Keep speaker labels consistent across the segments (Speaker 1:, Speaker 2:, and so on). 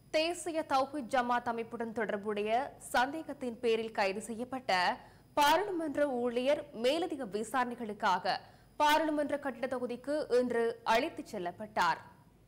Speaker 1: தேசிய தௌஹித் ஜமாத் அமைப்புடன் தொடர்புடைய சந்தேகத்தின் பேரில் கைது செய்யப்பட்ட பாராளுமன்ற ஊழியர் மேலதிக விசாரணைகளுக்காக பாராளுமன்ற கட்டிட தொகுதிக்கு இன்று அழைத்துச் செல்லப்பட்டார்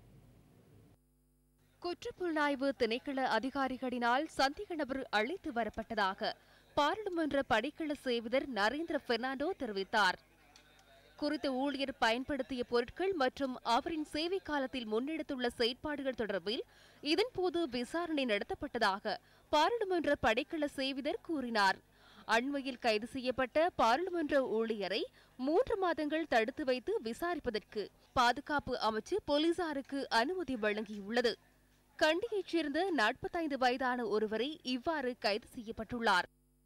Speaker 1: குற்றப்புலனாய்வு திணைக்கள அதிகாரிகளினால் சந்தேக நபர் அழைத்து வரப்பட்டதாக பாராளுமன்ற படைக்கள சேவிதர் நரேந்திர பெர்னாண்டோ தெரிவித்தார் குறித்த ஊழியர் பயன்படுத்திய பொருட்கள் மற்றும் அவரின் சேவை காலத்தில் முன்னெடுத்துள்ள செயற்பாடுகள் தொடர்பில் இதன்போது விசாரணை நடத்தப்பட்டதாக பாராளுமன்ற படைக்கள சேவிதர் கூறினார் அண்மையில் கைது செய்யப்பட்ட பாராளுமன்ற ஊழியரை மூன்று மாதங்கள் தடுத்து வைத்து விசாரிப்பதற்கு பாதுகாப்பு அமைச்சு போலீசாருக்கு அனுமதி வழங்கியுள்ளது கண்டியைச் சேர்ந்த நாற்பத்தைந்து வயதான ஒருவரை இவ்வாறு கைது செய்யப்பட்டுள்ளார்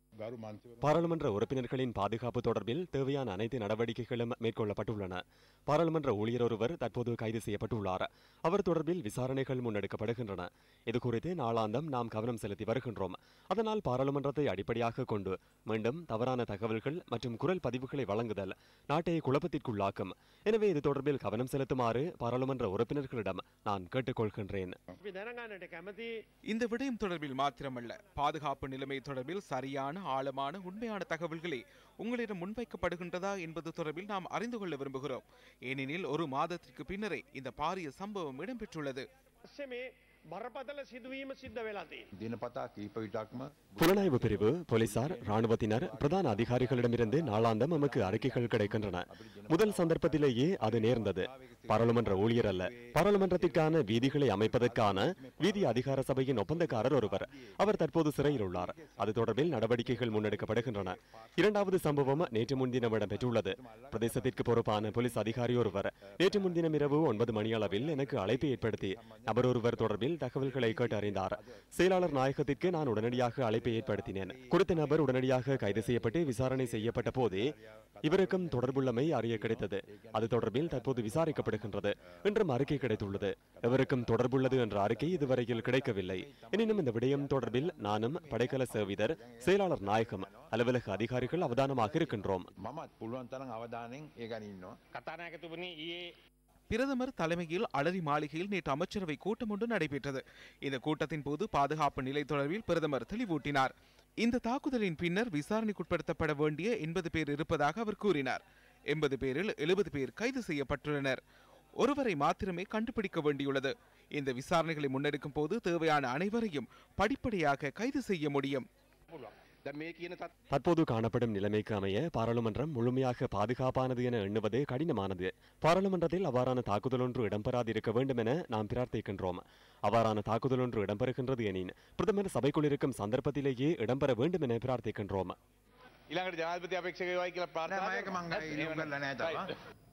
Speaker 2: பாராளுமன்ற உறுப்பினர்களின் பாதுகாப்பு தொடர்பில் தேவையான அனைத்து நடவடிக்கைகளும் மேற்கொள்ளப்பட்டுள்ளன பாராளுமன்ற ஊழியர் ஒருவர் தற்போது கைது செய்யப்பட்டுள்ளார் அவர் தொடர்பில் விசாரணைகள் முன்னெடுக்கப்படுகின்றன இதுகுறித்து நாளாந்தம் நாம் கவனம் செலுத்தி வருகின்றோம் அதனால் பாராளுமன்றத்தை அடிப்படையாக கொண்டு மீண்டும் தவறான தகவல்கள் மற்றும் குரல் பதிவுகளை வழங்குதல் நாட்டை குழப்பத்திற்குள்ளாக்கும் எனவே இது தொடர்பில் கவனம் செலுத்துமாறு பாராளுமன்ற உறுப்பினர்களிடம் நான் கேட்டுக்கொள்கின்றேன்
Speaker 3: අපි දැනගන්නට කැමති
Speaker 4: இந்த விடயம் தொடர்பில் மாத்திரமல்ல பாதுகாப்பு நிலைமை தொடர்பில் சரியான ஆழமான உண்மையான தகவல்களே உங்களிடம் முன்வைக்கப்படுகின்றதா என்பது தொடர்பில் நாம் அறிந்து கொள்ள விரும்புகிறோம் ஏனெனில் ஒரு மாதத்திற்கு பின்னரே இந்த பாரிய சம்பவம் இடம்பெற்றுள்ளது
Speaker 3: පස්සේ මේ බරපතල සිදුවීම සිද්ධ වෙලාදී.
Speaker 5: දිනපතා කීප විටක්ම
Speaker 2: புலனாய்வு பிரிவு போலீசார் ராணுவத்தினர் பிரதான அதிகாரிகளிடமிருந்து நாளாந்தம் நமக்கு அறிக்கைகள் கிடைக்கின்றன முதல் சந்தர்ப்பத்திலேயே அது நேர்ந்தது பாராளுமன்ற ஊழியர் அல்ல பாராளுமன்றத்திற்கான வீதிகளை அமைப்பதற்கான வீதி அதிகார சபையின் ஒப்பந்தக்காரர் ஒருவர் அவர் தற்போது சிறையில் உள்ளார் அது தொடர்பில் நடவடிக்கைகள் முன்னெடுக்கப்படுகின்றன இரண்டாவது சம்பவம் நேற்று முன்தினம் இடம்பெற்றுள்ளது பிரதேசத்திற்கு பொறுப்பான போலீஸ் அதிகாரி ஒருவர் நேற்று முன்தினம் இரவு ஒன்பது மணி அளவில் எனக்கு அழைப்பு ஏற்படுத்தி நபர் ஒருவர் தொடர்பில் தகவல்களை கேட்டறிந்தார் செயலாளர் நாயகத்திற்கு நான் உடனடியாக அழைப்பை ஏற்படுத்தினேன் குறித்த நபர் உடனடியாக கைது செய்யப்பட்டு விசாரணை செய்யப்பட்ட போதே இவருக்கும் தொடர்புள்ளமை அறிய கிடைத்தது அது தொடர்பில் தற்போது விசாரிக்கப்படுகின்றது என்றும் அறிக்கை கிடைத்துள்ளது எவருக்கும் தொடர்புள்ளது என்ற அறிக்கை இதுவரையில் கிடைக்கவில்லை எனினும் இந்த விடயம் தொடர்பில் நானும் படைக்கல சேவிதர் செயலாளர் நாயகம் அலுவலக அதிகாரிகள் அவதானமாக இருக்கின்றோம்
Speaker 5: මමත් පුළුවන් තරම් අවධානයෙන් ඒ ගැන ඉන්නවා.
Speaker 3: කතානායකතුමනි ඒ
Speaker 4: பிரதமர் தலைமையில் அலரி மாளிகையில் நேற்று அமைச்சரவை கூட்டம் ஒன்று நடைபெற்றது இந்த கூட்டத்தின் போது பாதுகாப்பு நிலை தொடர்பில் பிரதமர் தெளிவூட்டினார் இந்த தாக்குதலின் பின்னர் விசாரணைக்குட்படுத்தப்பட வேண்டிய எண்பது பேர் இருப்பதாக அவர் கூறினார் எண்பது பேரில் எழுபது பேர் கைது செய்யப்பட்டுள்ளனர் ஒருவரை மாத்திரமே கண்டுபிடிக்க வேண்டியுள்ளது இந்த விசாரணைகளை முன்னெடுக்கும் போது தேவையான அனைவரையும் படிப்படியாக கைது செய்ய முடியும்
Speaker 3: පුළුවන්. ද මේ කියන තත්
Speaker 2: தற்போது காணப்படும் நிலைமைக்கு அமைய பாராளுமன்றம் முழுமையாக பாதுகாப்பானது என எண்ணுவது கடினமானது பாராளுமன்றத்தில் அவ்வாறான தாக்குதல் ஒன்று இடம்பெறாதிருக்க வேண்டும் என நாம் பிரார்த்திக்கின்றோம் அவ்வாறான தாக்குதல் ஒன்று இடம்பெறுகின்றது எனின் பிரதமர் சபைக்குள் இருக்கும் சந்தர்ப்பத்திலேயே இடம்பெற வேண்டும் என பிரார்த்திக்கின்றோம்
Speaker 5: ඊළඟට ජනාධිපති අපේක්ෂකයෝයි කියලා
Speaker 6: නෑ
Speaker 5: ප්‍රාර්ථනා
Speaker 6: මයක මං
Speaker 5: කරනවා.
Speaker 6: ඉල්ලුම් කරලා නෑ තාම.